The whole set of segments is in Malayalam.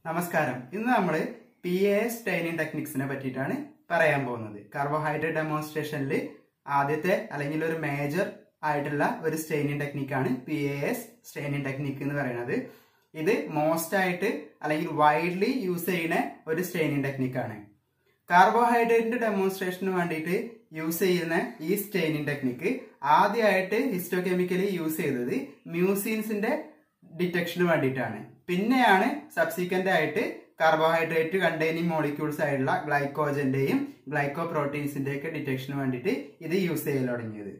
നമസ്കാരം ഇന്ന് നമ്മൾ പി എ എസ് ട്രെയിനിങ് ടെക്നിക്സിനെ പറ്റിയിട്ടാണ് പറയാൻ പോകുന്നത് കാർബോഹൈഡ്രേറ്റ് ഡെമോൺസ്ട്രേഷനിൽ ആദ്യത്തെ അല്ലെങ്കിൽ ഒരു മേജർ ആയിട്ടുള്ള ഒരു സ്റ്റെയിനിങ് ടെക്നിക്കാണ് P A S staining technique എന്ന് പറയുന്നത് ഇത് മോസ്റ്റ് ആയിട്ട് അല്ലെങ്കിൽ വൈഡ്ലി യൂസ് ചെയ്യുന്ന ഒരു സ്റ്റെയിനിങ് ടെക്നിക്കാണ് കാർബോഹൈഡ്രേറ്റിന്റെ ഡെമോൺസ്ട്രേഷന് വേണ്ടിയിട്ട് യൂസ് ചെയ്യുന്ന ഈ സ്റ്റെയിനിങ് ടെക്നിക്ക് ആദ്യമായിട്ട് ഹിസ്റ്റോകെമിക്കലി യൂസ് ചെയ്തത് മ്യൂസിൻസിന്റെ ഡിറ്റക്ഷന് വേണ്ടിയിട്ടാണ് പിന്നെയാണ് സബ്സിക്വന്റ് ആയിട്ട് കാർബോഹൈഡ്രേറ്റ് കണ്ടെയ്നിങ് മോളിക്യൂൾസ് ആയിട്ടുള്ള ഗ്ലൈക്കോജന്റെയും ഗ്ലൈക്കോ പ്രോട്ടീൻസിന്റെ ഒക്കെ ഡിറ്റക്ഷന് വേണ്ടിയിട്ട് ഇത് യൂസ് ചെയ്യൽ തുടങ്ങിയത്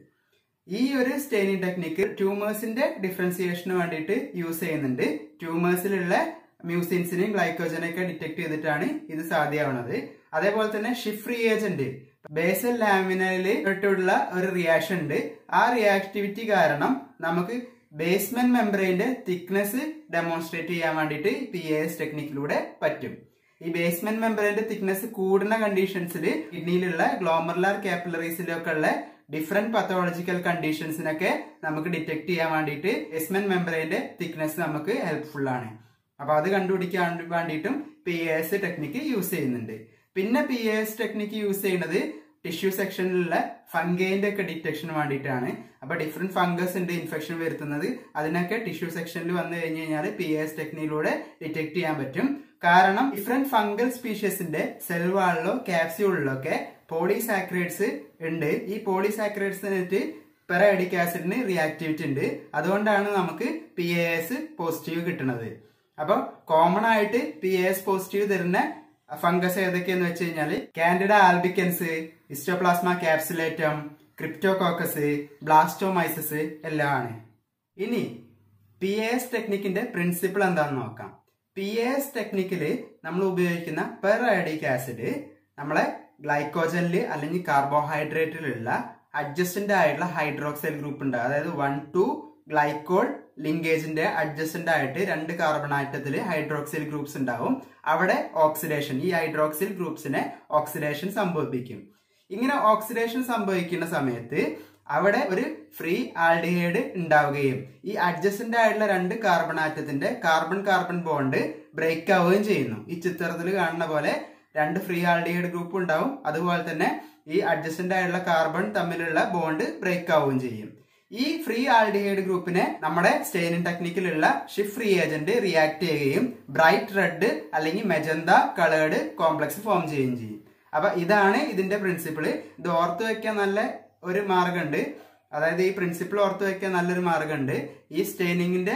ഈ ഒരു സ്റ്റെയിനിങ് ടെക്നിക്ക് ട്യൂമേഴ്സിന്റെ ഡിഫറൻസിയേഷന് വേണ്ടിയിട്ട് യൂസ് ചെയ്യുന്നുണ്ട് ട്യൂമേഴ്സിലുള്ള മ്യൂസിൻസിനെയും ഗ്ലൈക്കോജനെയൊക്കെ ഡിറ്റക്ട് ചെയ്തിട്ടാണ് ഇത് സാധ്യമാവുന്നത് അതേപോലെ തന്നെ ഷിഫ്റ്റ് റിയേജന്റ് ബേസൽ ലാമിനയിലുള്ള ഒരു റിയാക്ഷൻ ഉണ്ട് ആ റിയാക്ടിവിറ്റി കാരണം നമുക്ക് ബേസ്മെന്റ് മെമ്പറൈന്റെ തിക്നെസ് ഡെമോൺസ്ട്രേറ്റ് ചെയ്യാൻ വേണ്ടിയിട്ട് പി എ എസ് ടെക്നിക്കിലൂടെ പറ്റും ഈ ബേസ്മെന്റ് മെമ്പറൈന്റെ തിക്നെസ് കൂടുന്ന കണ്ടീഷൻസിൽ കിഡ്നിയിലുള്ള ഗ്ലോമർലാർ കാപ്പിലറീസിലൊക്കെ ഉള്ള ഡിഫറെന്റ് പത്തോളജിക്കൽ കണ്ടീഷൻസിനൊക്കെ നമുക്ക് ഡിറ്റക്ട് ചെയ്യാൻ വേണ്ടിയിട്ട് ബേസ്മെന്റ് മെമ്പറൈന്റെ തിക്നെസ് നമുക്ക് ഹെൽപ്ഫുൾ ആണ് അപ്പൊ അത് കണ്ടുപിടിക്കാൻ വേണ്ടിയിട്ടും P A S technique use ചെയ്യുന്നുണ്ട് പിന്നെ P A S technique use ചെയ്യുന്നത് ടിഷ്യൂ സെക്ഷനിലുള്ള ഫംഗൈന്റെ ഒക്കെ ഡിറ്റക്ഷന് വേണ്ടിയിട്ടാണ് അപ്പൊ ഡിഫറെന്റ് ഫംഗസ് ഉണ്ട് ഇൻഫെക്ഷൻ വരുത്തുന്നത് അതിനൊക്കെ ടിഷ്യൂ സെക്ഷനിൽ വന്നു കഴിഞ്ഞ് കഴിഞ്ഞാൽ പി എസ് ടെക്നിക്കിലൂടെ ഡിറ്റക്ട് ചെയ്യാൻ പറ്റും കാരണം ഡിഫറെന്റ് ഫംഗൽ സ്പീഷ്യസിന്റെ സെൽ വാളിലോ ക്യാപ്സ്യൂളിലോ ഒക്കെ പോളിസാക്രൈഡ്സ് ഉണ്ട് ഈ പോളിസാക്രൈഡ്സിനായിട്ട് പെറൈഡിക് ആസിഡിന് റിയാക്ടിവിറ്റി ഉണ്ട് അതുകൊണ്ടാണ് നമുക്ക് പി എ എസ് പോസിറ്റീവ് കിട്ടുന്നത് അപ്പോൾ കോമൺ ആയിട്ട് പി എ എസ് പോസിറ്റീവ് തരുന്ന ഫംഗസ് ഏതൊക്കെയെന്ന് വെച്ച് കഴിഞ്ഞാൽ candida albicans histoplasma capsulatum cryptococcus blastomyces എല്ലാം ആണ് ഇനി പി എ എസ് ടെക്നിക്കിന്റെ പ്രിൻസിപ്പിൾ എന്താണെന്ന് നോക്കാം പി എ എസ് ടെക്നിക്കിൽ നമ്മൾ ഉപയോഗിക്കുന്ന പെറൈഡിക് ആസിഡ് നമ്മളെ ഗ്ലൈക്കോജനിൽ അല്ലെങ്കിൽ കാർബോഹൈഡ്രേറ്റിലുള്ള അഡ്ജസ്റ്റന്റ് ആയിട്ടുള്ള ഹൈഡ്രോക്സൈൽ ഗ്രൂപ്പ് ഉണ്ട് അതായത് വൺ ടു ഗ്ലൈക്കോൾ ലിങ്കേജിന്റെ അഡ്ജസ്റ്റന്റ് ആയിട്ട് രണ്ട് കാർബൺ ആറ്റത്തിൽ ഹൈഡ്രോക്സിൽ ഗ്രൂപ്പ്സ് ഉണ്ടാവും അവിടെ ഓക്സിഡേഷൻ ഈ ഹൈഡ്രോക്സിൽ ഗ്രൂപ്പ്സിനെ ഓക്സിഡേഷൻ സംഭവിപ്പിക്കും ഇങ്ങനെ ഓക്സിഡേഷൻ സംഭവിക്കുന്ന സമയത്ത് അവിടെ ഒരു ഫ്രീ ആൽഡിഹൈഡ് ഉണ്ടാവുകയും ഈ അഡ്ജസ്റ്റന്റ് ആയിട്ടുള്ള രണ്ട് കാർബൺ ആറ്റത്തിന്റെ കാർബൺ കാർബൺ ബോണ്ട് ബ്രേക്ക് ആവുകയും ചെയ്യുന്നു ഈ ചിത്രത്തിൽ കാണുന്ന പോലെ രണ്ട് ഫ്രീ ആൽഡിഹൈഡ് ഗ്രൂപ്പ് ഉണ്ടാവും അതുപോലെ തന്നെ ഈ അഡ്ജസ്റ്റന്റ് ആയിട്ടുള്ള കാർബൺ തമ്മിലുള്ള ബോണ്ട് ബ്രേക്ക് ആവുകയും ചെയ്യും ഈ ഫ്രീ ആൽഡിഹൈഡ് ഗ്രൂപ്പിനെ നമ്മുടെ സ്റ്റെയിനിങ് ടെക്നിക്കിലുള്ള ഷിഫ്റ്റ് ഫ്രീ ഏജന്റ് റിയാക്ട് ചെയ്യുകയും ബ്രൈറ്റ് റെഡ് അല്ലെങ്കിൽ മെജന്ത കളേർഡ് കോംപ്ലക്സ് ഫോം ചെയ്യുകയും ചെയ്യും അപ്പൊ ഇതാണ് ഇതിന്റെ പ്രിൻസിപ്പിൾ ഇത് ഓർത്തു വെക്കാൻ നല്ല ഒരു മാർഗമുണ്ട് അതായത് ഈ പ്രിൻസിപ്പിൾ ഓർത്തു വെക്കാൻ നല്ലൊരു മാർഗമുണ്ട് ഈ സ്റ്റെയിനിങ്ങിന്റെ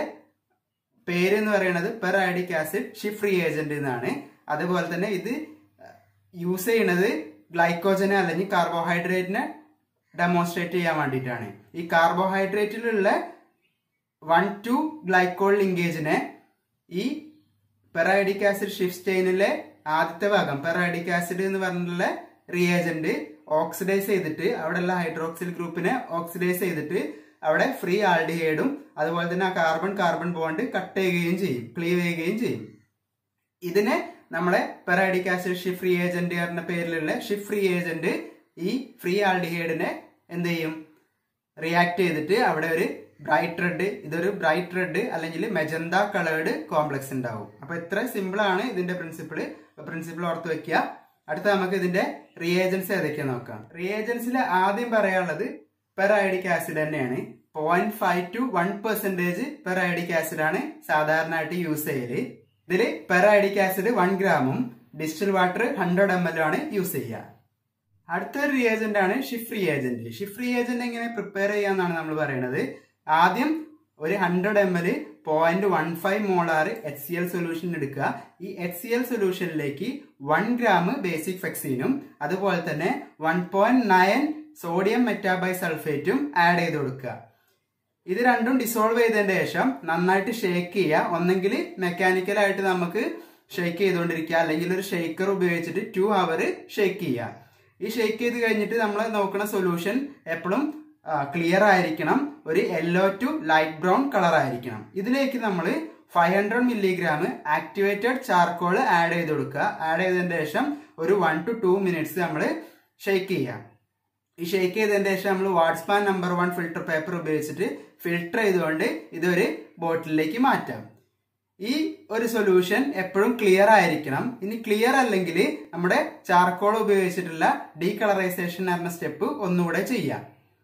പേര് എന്ന് പറയുന്നത് പെറൈഡിക് ആസിഡ് ഷിഫ്റ്റ് ഫ്രീ ഏജന്റ് എന്നാണ് അതുപോലെ തന്നെ ഇത് യൂസ് ചെയ്യുന്നത് ഗ്ലൈക്കോജനെ അല്ലെങ്കിൽ കാർബോഹൈഡ്രേറ്റിനെ ഡെമോൺസ്ട്രേറ്റ് ചെയ്യാൻ വേണ്ടിയിട്ടാണ് ഈ കാർബോഹൈഡ്രേറ്റിലുള്ള വൺ ടു ഗ്ലൈക്കോൾ ലിങ്കേജിനെ ഈ പെറൈഡിക് ആസിഡ് ഷിഫ്റ്റ് ചെയിനിലെ ആദ്യത്തെ ഭാഗം പെറൈഡിക് ആസിഡ് എന്ന് പറഞ്ഞിട്ടുള്ള റിയേജന്റ് ഓക്സിഡൈസ് ചെയ്തിട്ട് അവിടെയുള്ള ഹൈഡ്രോക്സിൽ ഗ്രൂപ്പിനെ ഓക്സിഡൈസ് ചെയ്തിട്ട് അവിടെ ഫ്രീ ആൽഡിഹൈഡും അതുപോലെ തന്നെ ആ കാർബൺ കാർബൺ ബോണ്ട് കട്ട് ചെയ്യുകയും ചെയ്യും ക്ലീവ് ചെയ്യുകയും ചെയ്യും ഇതിനെ നമ്മളെ പെറൈഡിക് ആസിഡ് ഷിഫ്റ്റ് ഫ്രീ ഏജന്റ് എന്ന പേരിലുള്ള ഷിഫ്റ്റ് ഫ്രീ ഏജന്റ് ഈ ഫ്രീ ആൽഡിഹൈഡിനെ എന്ത് ചെയ്യും റിയാക്ട് ചെയ്തിട്ട് അവിടെ ഒരു ബ്രൈറ്റ് റെഡ് ഇതൊരു ബ്രൈറ്റ് റെഡ് അല്ലെങ്കിൽ മെജന്ത കളേർഡ് കോംപ്ലക്സ് ഉണ്ടാവും അപ്പൊ ഇത്ര സിമ്പിൾ ആണ് ഇതിന്റെ പ്രിൻസിപ്പിൾ പ്രിൻസിപ്പിൾ ഓർത്ത് വെക്കുക അടുത്ത നമുക്ക് ഇതിന്റെ റിയേജൻസ് ഏതൊക്കെയാ നോക്കാം റിയേജൻസിൽ ആദ്യം പറയാനുള്ളത് പെറൈഡിക് ആസിഡ് തന്നെയാണ് point five to one percentage പെറൈഡിക് acid ആണ് സാധാരണയായിട്ട് യൂസ് ചെയ്യല് ഇതിൽ പെറൈഡിക് acid one ഗ്രാമും distil water hundred M L ആണ് യൂസ് ചെയ്യുക അടുത്തൊരു റിയേജന്റ് ആണ് ഷിഫ്റ്റ് റിയേജന്റ് ഷിഫ്റ്റ് റിയേജന്റ് എങ്ങനെ പ്രിപ്പയർ ചെയ്യാന്നാണ് നമ്മൾ പറയുന്നത് ആദ്യം ഒരു hundred M L point one five molar H C L solution എടുക്കുക ഈ H C L സൊല്യൂഷനിലേക്ക് one gram basic ഫെക്സീനും അതുപോലെ തന്നെ വൺ പോയിന്റ് നയൻ സോഡിയം മെറ്റാബൈ സൾഫേറ്റും ആഡ് ചെയ്ത് കൊടുക്കുക ഇത് രണ്ടും ഡിസോൾവ് ചെയ്തതിന് ശേഷം നന്നായിട്ട് ഷേക്ക് ചെയ്യുക ഒന്നെങ്കിൽ മെക്കാനിക്കലായിട്ട് നമുക്ക് ഷേക്ക് ചെയ്തുകൊണ്ടിരിക്കുക അല്ലെങ്കിൽ ഒരു ഷേക്കർ ഉപയോഗിച്ചിട്ട് ടു അവർ ഷേക്ക് ചെയ്യുക ഈ ഷേക്ക് ചെയ്ത് കഴിഞ്ഞിട്ട് നമ്മൾ നോക്കുന്ന സൊല്യൂഷൻ എപ്പോഴും ക്ലിയർ ആയിരിക്കണം ഒരു yellow to light brown colour ആയിരിക്കണം ഇതിലേക്ക് നമ്മൾ five hundred milligram activated charcoal add ചെയ്ത് കൊടുക്കുക ആഡ് ചെയ്തതിന് ശേഷം ഒരു വൺ ടു ടു മിനിറ്റ്സ് നമ്മൾ ഷേക്ക് ചെയ്യുക ഈ ഷേക്ക് ചെയ്തതിന് ശേഷം നമ്മൾ Whatman number one filter paper ഉപയോഗിച്ചിട്ട് ഫിൽട്ടർ ചെയ്തുകൊണ്ട് ഇതൊരു ബോട്ടിലേക്ക് മാറ്റാം ഈ ഒരു സൊല്യൂഷൻ എപ്പോഴും ക്ലിയർ ആയിരിക്കണം ഇനി ക്ലിയർ അല്ലെങ്കിൽ നമ്മുടെ ചാർക്കോൾ ഉപയോഗിച്ചിട്ടുള്ള ഡീകളറൈസേഷൻ എന്ന സ്റ്റെപ്പ് ഒന്നുകൂടെ ചെയ്യാം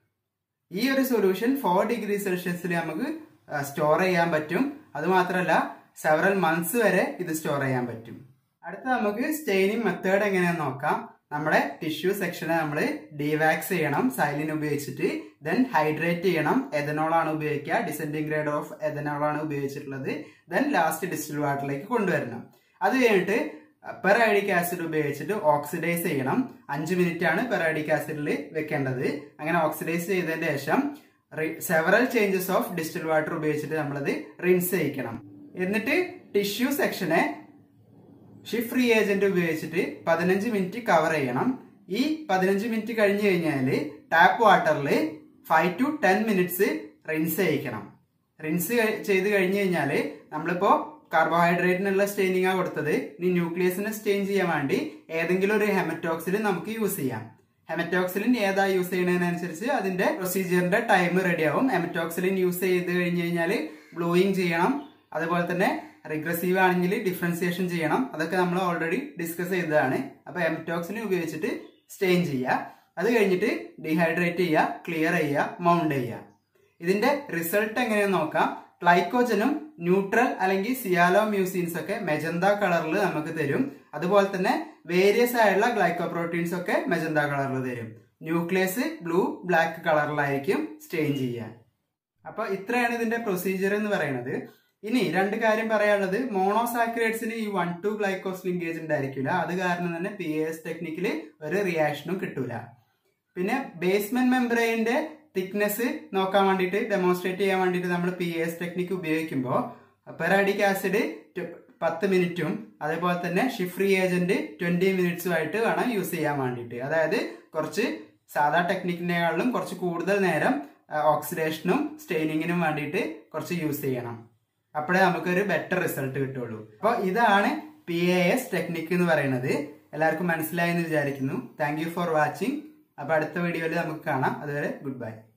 ഈ ഒരു സൊല്യൂഷൻ ഫോർ ഡിഗ്രി സെൽഷ്യസിൽ നമുക്ക് സ്റ്റോർ ചെയ്യാൻ പറ്റും അതുമാത്രമല്ല സെവറൽ മന്ത്സ് വരെ ഇത് സ്റ്റോർ ചെയ്യാൻ പറ്റും അടുത്ത നമുക്ക് സ്റ്റെയിനിങ് മെത്തേഡ് എങ്ങനെയാന്ന് നോക്കാം നമ്മുടെ ടിഷ്യൂ സെക്ഷനെ നമ്മൾ ഡിവാക്സ് ചെയ്യണം സൈലിൻ ഉപയോഗിച്ചിട്ട് ദെൻ ഹൈഡ്രേറ്റ് ചെയ്യണം എഥനോൾ ആണ് ഉപയോഗിക്കുക ഡിസെൻഡിങ് ഗ്രേഡ് ഓഫ് എഥനോൾ ആണ് ഉപയോഗിച്ചിട്ടുള്ളത് ദെൻ ലാസ്റ്റ് ഡിസ്റ്റിൽ വാട്ടറിലേക്ക് കൊണ്ടുവരണം അത് കഴിഞ്ഞിട്ട് പെറൈഡിക് ആസിഡ് ഉപയോഗിച്ചിട്ട് ഓക്സിഡൈസ് ചെയ്യണം അഞ്ച് മിനിറ്റ് ആണ് പെറൈഡിക് ആസിഡിൽ വെക്കേണ്ടത് അങ്ങനെ ഓക്സിഡൈസ് ചെയ്തതിന് ശേഷം several changes of distil water ഉപയോഗിച്ചിട്ട് നമ്മളത് റിൻസ് ചെയ്യിക്കണം എന്നിട്ട് ടിഷ്യൂ സെക്ഷനെ ഷിഫ്റ്റ് ഫ്രീ ഏജന്റ് ഉപയോഗിച്ചിട്ട് പതിനഞ്ച് മിനിറ്റ് കവർ ചെയ്യണം ഈ പതിനഞ്ച് മിനിറ്റ് കഴിഞ്ഞ് കഴിഞ്ഞാൽ ടാപ്പ് വാട്ടറിൽ five to ten minutes rinse ചെയ്യിക്കണം റിൻസ് ചെയ്ത് കഴിഞ്ഞ് കഴിഞ്ഞാൽ നമ്മളിപ്പോ കാർബോഹൈഡ്രേറ്റിനുള്ള സ്റ്റെയിനിങ് ആ കൊടുത്തത് ഇനി ന്യൂക്ലിയസിനെ സ്റ്റെയിൻ ചെയ്യാൻ വേണ്ടി ഏതെങ്കിലും ഒരു ഹെമറ്റോക്സിലിൻ നമുക്ക് യൂസ് ചെയ്യാം ഹെമറ്റോക്സിലിൻ ഏതാ യൂസ് ചെയ്യുന്നതിനനുസരിച്ച് അതിന്റെ പ്രൊസീജിയറിന്റെ ടൈം റെഡി ആവും ഹെമറ്റോക്സിലിൻ യൂസ് ചെയ്ത് കഴിഞ്ഞ് കഴിഞ്ഞാൽ ബ്ലൂയിങ് ചെയ്യണം അതുപോലെ തന്നെ റിഗ്രസീവ് ആണെങ്കിൽ ഡിഫറൻസിയേഷൻ ചെയ്യണം അതൊക്കെ നമ്മൾ ഓൾറെഡി ഡിസ്കസ് ചെയ്തതാണ് അപ്പൊ ഹെമറ്റോക്സിലിൻ ഉപയോഗിച്ചിട്ട് സ്റ്റെയിൻ ചെയ്യുക അത് കഴിഞ്ഞിട്ട് ഡീഹൈഡ്രേറ്റ് ചെയ്യുക ക്ലിയർ ചെയ്യുക മൗണ്ട് ചെയ്യുക ഇതിന്റെ റിസൾട്ട് എങ്ങനെയാന്ന് നോക്കാം ഗ്ലൈക്കോജനും ന്യൂട്രൽ അല്ലെങ്കിൽ സിയാലോ മ്യൂസീൻസ് ഒക്കെ മെജന്ത കളറിൽ നമുക്ക് തരും അതുപോലെ തന്നെ വേരിയസ് ആയുള്ള ഗ്ലൈക്കോ പ്രോട്ടീൻസ് ഒക്കെ മെജന്ത കളറിൽ തരും ന്യൂക്ലിയസ് ബ്ലൂ ബ്ലാക്ക് കളറിലായിരിക്കും സ്റ്റെയിൻ ചെയ്യാൻ അപ്പൊ ഇത്രയാണ് ഇതിന്റെ പ്രൊസീജിയർ എന്ന് പറയുന്നത് ഇനി രണ്ട് കാര്യം പറയാനുള്ളത് മോണോസാക്രേറ്റ്സിന് ഈ വൺ ടു ഗ്ലൈക്കോസ് ലിങ്കേജ് ഉണ്ടായിരിക്കില്ല അത് കാരണം തന്നെ പി എസ് ടെക്നിക്കിൽ ഒരു റിയാക്ഷനും കിട്ടൂല പിന്നെ ബേസ്മെന്റ് മെമ്പറൈന്റെ തിക്നെസ് നോക്കാൻ വേണ്ടിയിട്ട് ഡെമോൺസ്ട്രേറ്റ് ചെയ്യാൻ വേണ്ടിയിട്ട് നമ്മൾ പി എസ് ടെക്നിക്ക് ഉപയോഗിക്കുമ്പോൾ പെറാഡിക് ആസിഡ് പത്ത് മിനിറ്റും അതേപോലെ തന്നെ ഷിഫ്രി ഏജന്റ് ട്വന്റി മിനിറ്റ്സും ആയിട്ട് വേണം യൂസ് ചെയ്യാൻ വേണ്ടിയിട്ട് അതായത് കുറച്ച് സാധാ ടെക്നിക്കിനേക്കാളും കുറച്ച് കൂടുതൽ നേരം ഓക്സിഡേഷനും സ്റ്റെയിനിങ്ങിനും വേണ്ടിയിട്ട് കുറച്ച് യൂസ് ചെയ്യണം അപ്പോഴേ നമുക്കൊരു ബെറ്റർ റിസൾട്ട് കിട്ടുള്ളൂ അപ്പോൾ ഇതാണ് പി എ എസ് ടെക്നിക്ക് എന്ന് പറയുന്നത് എല്ലാവർക്കും മനസ്സിലായി എന്ന് വിചാരിക്കുന്നു താങ്ക് യു ഫോർ വാച്ചിങ് അപ്പോൾ അടുത്ത വീഡിയോയിൽ നമുക്ക് കാണാം അതുവരെ ഗുഡ് ബൈ